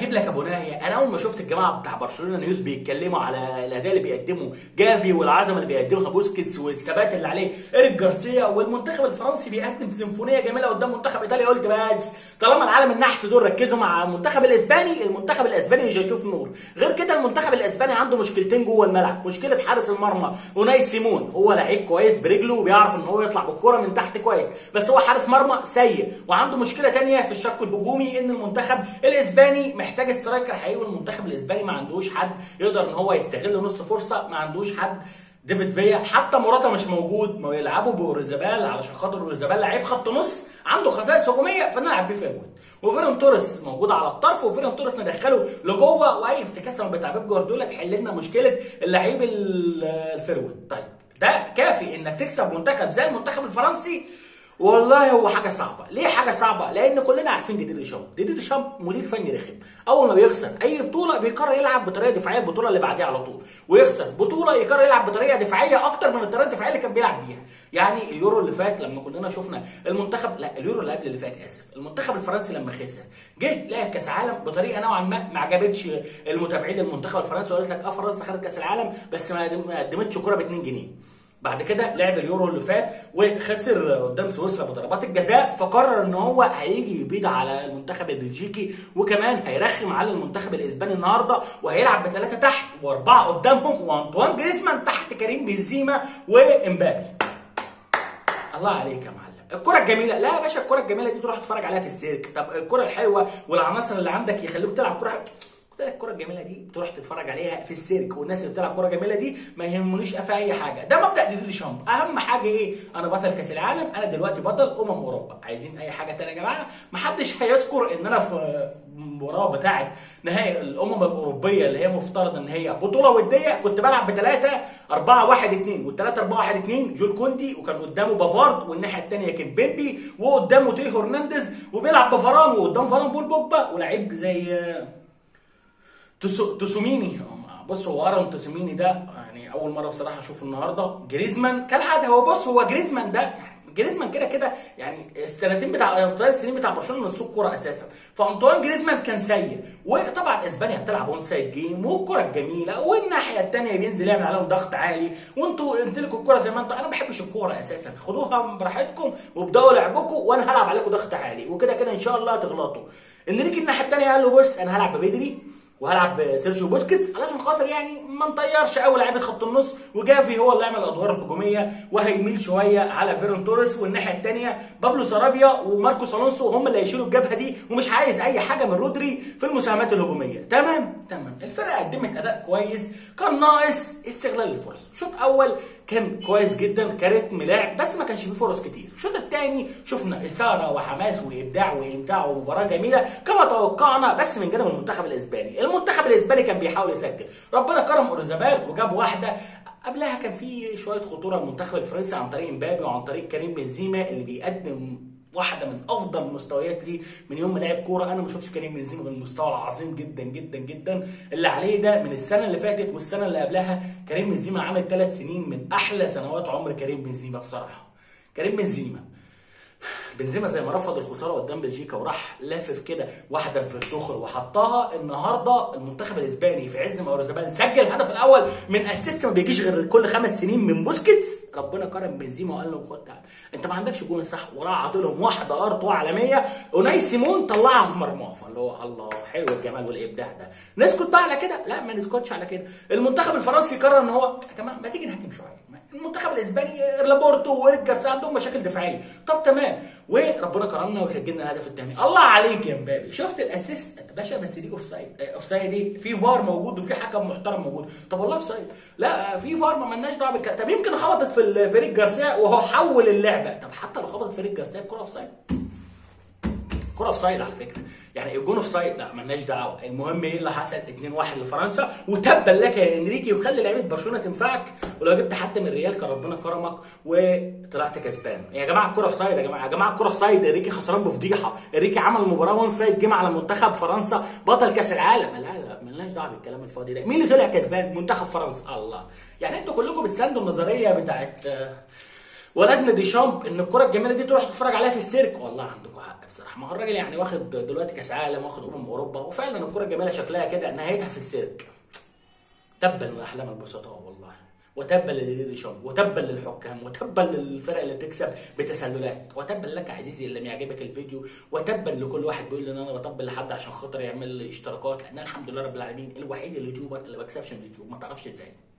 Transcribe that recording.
اجيب لك ابو ناهيه انا اول ما شفت الجماعه بتاع برشلونه نيوز بيتكلموا على الاداء اللي بيقدمه جافي والعظمه اللي بيقدمها بوسكيتس والثبات اللي عليه ايريك جارسيا والمنتخب الفرنسي بيقدم سيمفونيه جميله قدام منتخب ايطاليا قلت بس طالما العالم النحس دول ركزوا مع المنتخب الاسباني المنتخب الاسباني مش هيشوف نور غير كده المنتخب الاسباني عنده مشكلتين جوه الملعب مشكله حارس المرمى اوناي سيمون هو لعيب كويس برجله وبيعرف ان هو يطلع بالكره من تحت كويس بس هو حارس مرمى سيء وعنده مشكله تانية في الشق الهجومي ان المنتخب الاسباني محتاج سترايكر حقيقي والمنتخب الاسباني ما عندوش حد يقدر ان هو يستغل نص فرصه ما عندوش حد ديفيد فيا حتى موراتا مش موجود ما يلعبوا بوريزابال علشان خاطر اوريزابال لعيب خط نص عنده خصائص هجوميه فنلعب بيه فيرود وفيرون توريس موجود على الطرف وفيرون توريس ندخله لجوه واي افتكاسه من بتاع بيب جوارديولا تحل لنا مشكله اللعيب الفيرود طيب ده كافي انك تكسب منتخب زي المنتخب الفرنسي والله هو حاجه صعبه ليه حاجه صعبه لان كلنا عارفين ديدي ديشامب ديدي ديشامب مدير فني رخم اول ما بيخسر اي بطوله بيقرر يلعب بطريقه دفاعيه البطوله اللي بعديها على طول ويخسر بطوله يقرر يلعب بطريقه دفاعيه اكتر من الطريقه الدفاعيه اللي كان بيلعب بيها يعني اليورو اللي فات لما كلنا شفنا المنتخب لا اليورو اللي قبل اللي فات اسف المنتخب الفرنسي لما خسر جه لعب كاس عالم بطريقه نوعا ما ما عجبتش المتابعين للمنتخب الفرنسي وقالت لك اه فرنسا خدت كاس العالم بس ما قدمتش كوره ب 2 جنيه بعد كده لعب اليورو اللي فات وخسر قدام سويسرا بضربات الجزاء فقرر ان هو هيجي يبيض على المنتخب البلجيكي وكمان هيرخم على المنتخب الاسباني النهارده وهيلعب بثلاثه تحت واربعه قدامهم وانطوان جريزمان تحت كريم بنزيما وامبابي الله عليك يا معلم الكرة الجميلة لا يا باشا الكرة الجميلة دي تروح تتفرج عليها في السيرك طب الكرة الحلوة والعناصر اللي عندك يخلوك تلعب كرة قلت لك الكرة الجميلة دي تروح تتفرج عليها في السيرك والناس اللي بتلعب كرة جميلة دي ما يهمنيش في أي حاجة ده مبدأ ديدي ديشامب أهم حاجة إيه أنا بطل كأس العالم أنا دلوقتي بطل أمم أوروبا عايزين أي حاجة تانية يا جماعة محدش هيذكر إن أنا في المباراة بتاعة نهائي الأمم الأوروبية اللي هي مفترض إن هي بطولة ودية كنت بلعب بثلاثة 4 1 2 والثلاثة 4 1 2 جول كوندي وكان قدامه بافارد والناحية الثانية كان بيمبي وقدامه تيو هرنانديز وبيلعب بفران وقدام فران بول بوجبا ولاعيب زي توسوميني بص هو ارون توسوميني ده يعني اول مره بصراحه اشوفه النهارده جريزمان كالعاده هو بص هو جريزمان ده جريزمان كده كده يعني السنتين بتاع الثلاث سنين بتاع برشلونه نسوق كوره اساسا فانطوان جريزمان كان سيء وطبعا اسبانيا بتلعب اون سايد جيم والكره الجميله والناحيه الثانيه بينزل يعمل عليهم ضغط عالي وانتوا امتلكوا الكوره زي ما انتوا انا ما بحبش الكوره اساسا خدوها براحتكم وابداوا لعبكم وانا هلعب عليكم ضغط عالي وكده كده ان شاء الله هتغلطوا انريكي الناحيه الثانيه قال له بص انا هلعب ببدري وهلعب سيرجيو بوسكيتس علشان خاطر يعني ما نطيرش قوي لعيبه خط النص وجافي هو اللي يعمل الادوار الهجوميه وهيميل شويه على فيرون توريس والناحيه الثانيه بابلو سارابيا وماركوس الونسو هم اللي هيشيلوا الجبهه دي ومش عايز اي حاجه من رودري في المساهمات الهجوميه تمام تمام الفرقه قدمت اداء كويس كان ناقص استغلال الفرص شوط اول كان كويس جدا كريتم لعب بس ما كانش فيه فرص كتير الشوط الثاني شفنا اثاره وحماس وابداع وامتاع ومباراه جميله كما توقعنا بس من جانب المنتخب الاسباني المنتخب الاسباني كان بيحاول يسجل ربنا كرم اوريزابال وجاب واحده قبلها كان في شويه خطوره المنتخب الفرنسي عن طريق امبابي وعن طريق كريم بنزيما اللي بيقدم واحده من افضل المستويات ليه من يوم ما لعب كوره انا ما شفتش كريم بنزيما بالمستوى العظيم جدا جدا جدا اللي عليه ده من السنه اللي فاتت والسنه اللي قبلها كريم بنزيما عمل ثلاث سنين من احلى سنوات عمر كريم بنزيما بصراحه كريم بنزيما بنزيما زي ما رفض الخساره قدام بلجيكا وراح لافف كده واحده في الدخل وحطها النهارده المنتخب الاسباني في عز ما اوريزابال سجل الهدف الاول من اسيست ما بيجيش غير كل خمس سنين من بوسكيتس ربنا كرم بنزيما وقال له خد تعال انت ما عندكش جون صح وراح عاطي لهم واحده ارض عالميه وناي سيمون طلعها في مرماه فاللي هو الله حلو الجمال والابداع ده نسكت بقى على كده لا ما نسكتش على كده المنتخب الفرنسي قرر ان هو يا جماعه ما تيجي نحكم شويه المنتخب الاسباني لابورتو وإيريك جارسيا عندهم مشاكل دفاعيه طب تمام وربنا كرمنا وسجلنا الهدف الثاني الله عليك يا مبابي شفت الاسيست باشا بس دي اوف سايد اوف سايد ايه في فار موجود وفي حكم محترم موجود طب والله اوف سايد لا في فار ما مالناش دعوه بالكلام طب يمكن خبطت في فريق جارسيا وهو حول اللعبه طب حتى لو خبطت فريق جارسيا الكره اوف سايد كرة اوف سايد على فكره يعني الجون اوف سايد لا مالناش دعوه المهم ايه اللي حصل 2-1 لفرنسا وتبا لك يا انريكي وخلي لعيبه برشلونه تنفعك ولو جبت حد من الريال كان ربنا كرمك وطلعت كسبان يا جماعه الكره اوف سايد يا جماعه يا جماعه الكره اوف سايد انريكي خسران بفضيحه انريكي عمل مباراه وان سايد جيم على منتخب فرنسا بطل كاس العالم لا لا مالناش دعوه بالكلام الفاضي ده مين اللي طلع كسبان منتخب فرنسا الله يعني انتوا كلكم بتساندوا النظريه بتاعت ولدنا ديشامب ان الكره الجميله دي تروح تتفرج عليها في السيرك والله عندكم حق بصراحه ما هو الراجل يعني واخد دلوقتي كاس عالم واخد امم اوروبا وفعلا الكره الجميله شكلها كده نهايتها في السيرك تبا لاحلام البسطاء والله وتبا لديشامب وتبا للحكام وتبا للفرق اللي بتكسب بتسللات وتبا لك عزيزي اللي لم يعجبك الفيديو وتبا لكل واحد بيقول ان انا بطبل لحد عشان خاطر يعمل لي اشتراكات لان أنا الحمد لله رب العالمين الوحيد اليوتيوبر اللي ما بكسبش من اليوتيوب ما تعرفش ازاي